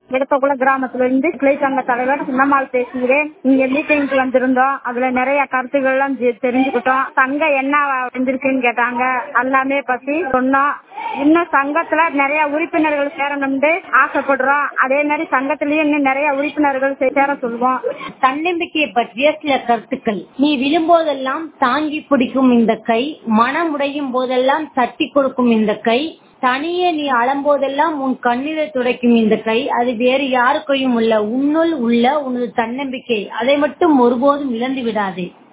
விடத்தக்குள்ள கிராமத்துல இருந்து கிளை சங்க தலைவர் சின்னம்மாள் பேசுகிறேன் இங்க மீட்டிங்க்கு வந்திருந்தோம் அதுல நிறைய கருத்துக்கள் எல்லாம் தெ- தெரிஞ்சுக்கிட்டோம் சங்கம் என்ன வந்திருக்குன்னு கேட்டாங்க எல்லாமே பத்தி சொன்னோம் இன்னும் சங்கத்துல நிறைய உறுப்பினர்கள் சேரணும்னு ஆசைப்படுறோம் அதே மாதிரி சங்கத்திலயும் இன்னும் நிறைய உறுப்பினர்கள் சே- சேர சொல்லுவோம் தன்னம்பிக்கையை பற்றிய சில கருத்துக்கள் நீ விழும்போதெல்லாம் தாங்கி பிடிக்கும் இந்த கை மனமுடையும் போதெல்லாம் தட்டி கொடுக்கும் இந்த கை தனியே நீ அலம்போதெல்லாம் உன் கண்ணீரை துடைக்கும் இந்த கை அது வேறு யாருக்கையும் உள்ள உன்னுள் உள்ள உனது தன்னம்பிக்கை அதை மட்டும் ஒருபோதும் இழந்து விடாதே